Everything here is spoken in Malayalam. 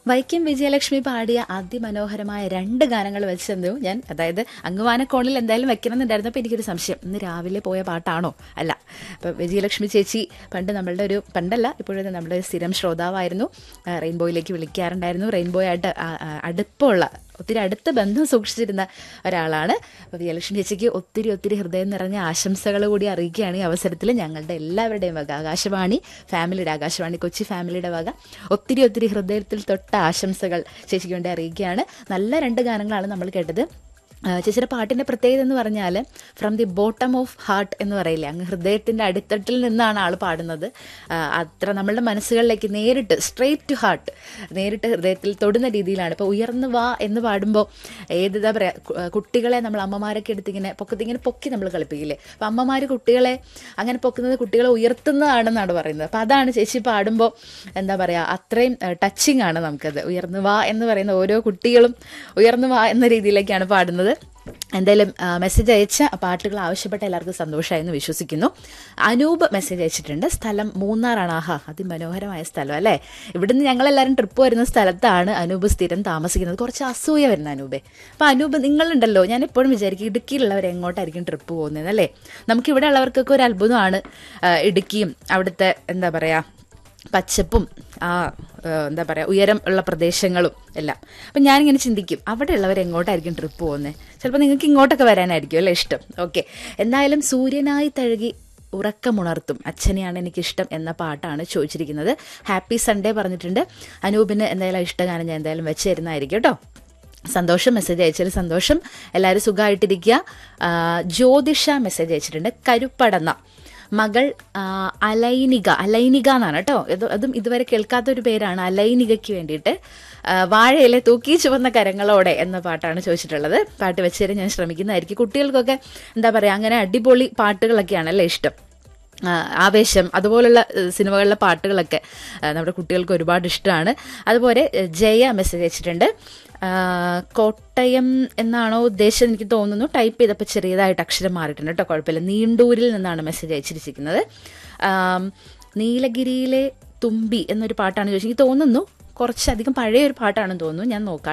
വൈക്കം വിജയലക്ഷ്മി പാടിയ അതിമനോഹരമായ രണ്ട് ഗാനങ്ങൾ വെച്ച് തന്നു ഞാൻ അതായത് അങ്ങുവാനക്കോണിൽ എന്തായാലും വെക്കണമെന്നുണ്ടായിരുന്നു അപ്പോൾ എനിക്കൊരു സംശയം ഇന്ന് രാവിലെ പോയ പാട്ടാണോ അല്ല അപ്പോൾ വിജയലക്ഷ്മി ചേച്ചി പണ്ട് നമ്മളുടെ ഒരു പണ്ടല്ല ഇപ്പോഴത്തെ നമ്മുടെ ഒരു സ്ഥിരം ശ്രോതാവായിരുന്നു ആ, റെയിൻബോയിലേക്ക് വിളിക്കാറുണ്ടായിരുന്നു റെയിൻബോ ആയിട്ട് ആ, ആ, അടുപ്പമുള്ള ഒത്തിരി അടുത്ത ബന്ധം സൂക്ഷിച്ചിരുന്ന ഒരാളാണ് അപ്പോൾ വിജയലക്ഷ്മി ചേച്ചിക്ക് ഒത്തിരി ഒത്തിരി ഹൃദയം നിറഞ്ഞ ആശംസകൾ കൂടി അറിയിക്കുകയാണ് ഈ അവസരത്തിൽ ഞങ്ങളുടെ എല്ലാവരുടെയും വക ആകാശവാണി ഫാമിലിയുടെ ആകാശവാണി കൊച്ചി ഫാമിലിയുടെ വക ഒത്തിരി ഒത്തിരി ഹൃദയത്തിൽ തൊട്ട ആശംസകൾ ചേച്ചിക്ക് വേണ്ടി അറിയിക്കുകയാണ് നല്ല രണ്ട് ഗാനങ്ങളാണ് നമ്മൾ കേട്ടത് ആ, ചേച്ചിയുടെ പാട്ടിൻ്റെ പ്രത്യേകത എന്ന് പറഞ്ഞാൽ from the bottom of heart എന്ന് പറയില്ലേ അങ്ങ് ഹൃദയത്തിൻ്റെ അടിത്തട്ടിൽ നിന്നാണ് ആൾ പാടുന്നത് ആ, അത്ര നമ്മളുടെ മനസ്സുകളിലേക്ക് നേരിട്ട് സ്ട്രെയിറ്റ് ടു ഹാർട്ട് നേരിട്ട് ഹൃദയത്തിൽ തൊടുന്ന രീതിയിലാണ് ഇപ്പോൾ ഉയർന്നു വാ എന്ന് പാടുമ്പോൾ ഏത് എന്താ പറയുക കുട്ടികളെ നമ്മൾ അമ്മമാരൊക്കെ എടുത്തിങ്ങനെ പൊക്കത്തിങ്ങനെ പൊക്കി നമ്മൾ കളിപ്പിക്കില്ലേ അപ്പം അമ്മമാർ കുട്ടികളെ അങ്ങനെ പൊക്കുന്നത് കുട്ടികളെ ഉയർത്തുന്നതാണെന്നാണ് പറയുന്നത് അപ്പം അതാണ് ചേച്ചി പാടുമ്പോൾ എന്താ പറയുക അത്രയും ടച്ചിങ് ആണ് നമുക്കത് ഉയർന്നു വാ എന്ന് പറയുന്ന ഓരോ കുട്ടികളും ഉയർന്നു വാ എന്ന രീതിയിലേക്കാണ് പാടുന്നത് എന്തായാലും ആ, മെസ്സേജ് അയച്ച പാട്ടുകൾ ആവശ്യപ്പെട്ട എല്ലാവർക്കും സന്തോഷമായെന്ന് വിശ്വസിക്കുന്നു അനൂപ് മെസ്സേജ് അയച്ചിട്ടുണ്ട് സ്ഥലം മൂന്നാറാണ് ആഹാ അതിമനോഹരമായ സ്ഥലം അല്ലേ ഇവിടുന്ന് ഞങ്ങളെല്ലാവരും ട്രിപ്പ് വരുന്ന സ്ഥലത്താണ് അനൂപ് സ്ഥിരം താമസിക്കുന്നത് കുറച്ച് അസൂയ വരുന്ന അനൂപേ അപ്പോൾ അനൂപ് നിങ്ങളുണ്ടല്ലോ ഞാൻ എപ്പോഴും വിചാരിക്കും ഇടുക്കിയിലുള്ളവർ എങ്ങോട്ടായിരിക്കും ട്രിപ്പ് പോകുന്നത് അല്ലേ നമുക്കിവിടെ ഉള്ളവർക്കൊക്കെ ഒരു അത്ഭുതമാണ് ആ, ഇടുക്കിയും അവിടുത്തെ എന്താ പറയുക പച്ചപ്പും ആ ഏഹ്, എന്താ പറയുക ഉയരം ഉള്ള പ്രദേശങ്ങളും എല്ലാം അപ്പം ഞാനിങ്ങനെ ചിന്തിക്കും അവിടെ ഉള്ളവർ എങ്ങോട്ടായിരിക്കും ട്രിപ്പ് പോകുന്നത് ചിലപ്പോൾ നിങ്ങൾക്ക് ഇങ്ങോട്ടൊക്കെ വരാനായിരിക്കും അല്ലേ ഇഷ്ടം ഓക്കെ എന്തായാലും സൂര്യനായി തഴുകി ഉറക്കമുണർത്തും അച്ഛനെയാണ് എനിക്കിഷ്ടം എന്ന പാട്ടാണ് ചോദിച്ചിരിക്കുന്നത് ഹാപ്പി സൺഡേ പറഞ്ഞിട്ടുണ്ട് അനൂപിന് എന്തായാലും ഇഷ്ടഗാനം ഞാൻ എന്തായാലും വെച്ച് തരുന്നതായിരിക്കും കേട്ടോ സന്തോഷം മെസ്സേജ് അയച്ചതിൽ സന്തോഷം എല്ലാവരും സുഖമായിട്ടിരിക്കുക ആ, ജ്യോതിഷ മെസ്സേജ് അയച്ചിട്ടുണ്ട് കരുപ്പടന്ന മകൾ ആ, അലൈനിക അലൈനിക എന്നാണ് കേട്ടോ ഇത് അതും ഇതുവരെ കേൾക്കാത്ത ഒരു പേരാണ് അലൈനികയ്ക്ക് വേണ്ടിയിട്ട് ആ, വാഴയിലെ തൂക്കി ചുവന്ന കരങ്ങളോടെ എന്ന പാട്ടാണ് ചോദിച്ചിട്ടുള്ളത് പാട്ട് വെച്ചുതരാൻ ഞാൻ ശ്രമിക്കുന്നതായിരിക്കും കുട്ടികൾക്കൊക്കെ എന്താ പറയുക അങ്ങനെ അടിപൊളി പാട്ടുകളൊക്കെയാണല്ലേ ഇഷ്ടം ആ, ആവേശം അതുപോലുള്ള ഏഹ്, സിനിമകളിലെ പാട്ടുകളൊക്കെ ആ, നമ്മുടെ കുട്ടികൾക്ക് ഒരുപാട് ഇഷ്ടമാണ് അതുപോലെ ഏഹ്, ജയ മെസ്സേജ് അയച്ചിട്ടുണ്ട് ആ, കോട്ടയം എന്നാണോ ഉദ്ദേശം എനിക്ക് തോന്നുന്നു ടൈപ്പ് ചെയ്തപ്പോൾ ചെറിയതായിട്ട് അക്ഷരം മാറിയിട്ടുണ്ട് കേട്ടോ കുഴപ്പമില്ല നീണ്ടൂരിൽ നിന്നാണ് മെസ്സേജ് അയച്ചിരിക്കുന്നത് ആം, നീലഗിരിയിലെ തുമ്പി എന്നൊരു പാട്ടാണ് ചോദിച്ചത് എനിക്ക് തോന്നുന്നു കുറച്ചധികം പഴയ ഒരു പാട്ടാണെന്ന് തോന്നുന്നു ഞാൻ നോക്കാം